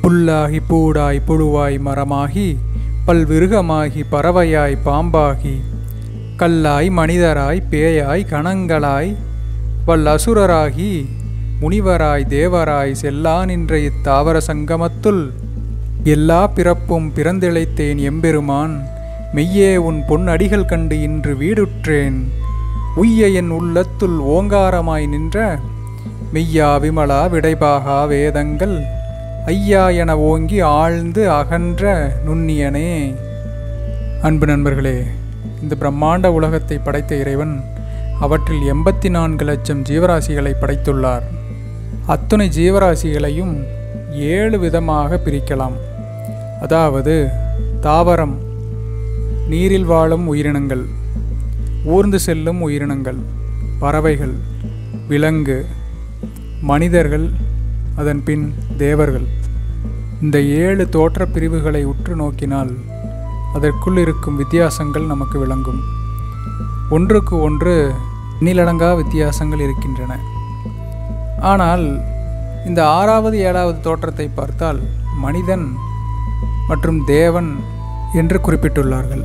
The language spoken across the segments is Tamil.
புல்லாகி பூடாய் புழுவாய் மரமாகி பல்விருகமாகி பறவையாய் பாம்பாகி கல்லாய் மனிதராய் பேயாய் கணங்களாய் வல்லசுரராகி முனிவராய் தேவராய் செல்லா நின்ற இத்தாவர சங்கமத்துள் எல்லா பிறப்பும் பிறந்திழைத்தேன் எம்பெருமான் மெய்யே உன் பொன் அடிகள் கண்டு இன்று வீடுற்றேன் உய்ய என் உள்ளத்துள் ஓங்காரமாய் நின்ற மெய்யா விமலா விடைபாகா வேதங்கள் ஐயா என ஓங்கி ஆழ்ந்து அகன்ற நுண்ணியனே அன்பு நண்பர்களே இந்த பிரம்மாண்ட உலகத்தை படைத்த இறைவன் அவற்றில் எண்பத்தி நான்கு லட்சம் ஜீவராசிகளை படைத்துள்ளார் அத்துணை ஜீவராசிகளையும் ஏழு விதமாக பிரிக்கலாம் அதாவது தாவரம் நீரில் வாழும் உயிரினங்கள் ஊர்ந்து செல்லும் உயிரினங்கள் பறவைகள் விலங்கு மனிதர்கள் அதன் பின் தேவர்கள் இந்த ஏழு தோற்ற பிரிவுகளை உற்று நோக்கினால் அதற்குள் இருக்கும் வித்தியாசங்கள் நமக்கு விளங்கும் ஒன்றுக்கு ஒன்று எண்ணிலடங்கா வித்தியாசங்கள் இருக்கின்றன ஆனால் இந்த ஆறாவது ஏழாவது தோற்றத்தை பார்த்தால் மனிதன் மற்றும் தேவன் என்று குறிப்பிட்டுள்ளார்கள்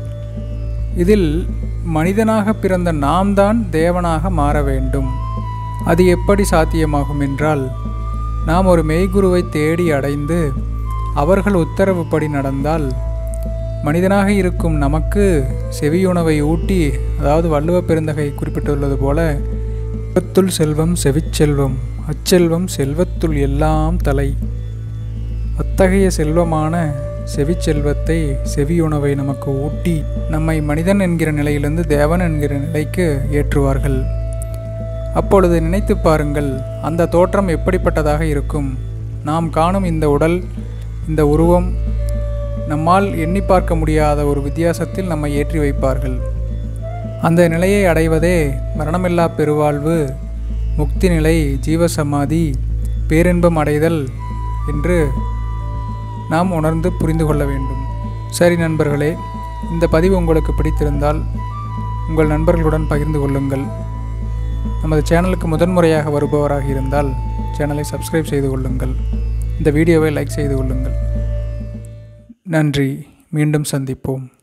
இதில் மனிதனாக பிறந்த நாம் தான் தேவனாக மாற வேண்டும் அது எப்படி சாத்தியமாகும் என்றால் நாம் ஒரு மெய்குருவை தேடி அடைந்து அவர்கள் உத்தரவுப்படி நடந்தால் மனிதனாக இருக்கும் நமக்கு செவியுணவை ஊட்டி அதாவது வள்ளுவ பெருந்தகை குறிப்பிட்டுள்ளது போல செல்வத்துள் செல்வம் செவிச்செல்வம் அச்செல்வம் செல்வத்துள் எல்லாம் தலை அத்தகைய செல்வமான செவிச்செல்வத்தை செவியுணவை நமக்கு ஊட்டி நம்மை மனிதன் என்கிற நிலையிலிருந்து தேவன் என்கிற நிலைக்கு ஏற்றுவார்கள் அப்பொழுது நினைத்து பாருங்கள் அந்த தோற்றம் எப்படிப்பட்டதாக இருக்கும் நாம் காணும் இந்த உடல் இந்த உருவம் நம்மால் எண்ணி பார்க்க முடியாத ஒரு வித்தியாசத்தில் நம்மை ஏற்றி வைப்பார்கள் அந்த நிலையை அடைவதே மரணமில்லா பெருவாழ்வு முக்தி நிலை ஜீவசமாதி பேரின்பம் அடைதல் என்று நாம் உணர்ந்து புரிந்து கொள்ள வேண்டும் சரி நண்பர்களே இந்த பதிவு உங்களுக்கு பிடித்திருந்தால் உங்கள் நண்பர்களுடன் பகிர்ந்து கொள்ளுங்கள் நமது சேனலுக்கு முதன்முறையாக வருபவராக இருந்தால் சேனலை சப்ஸ்கிரைப் செய்து கொள்ளுங்கள் இந்த வீடியோவை லைக் செய்து கொள்ளுங்கள் நன்றி மீண்டும் சந்திப்போம்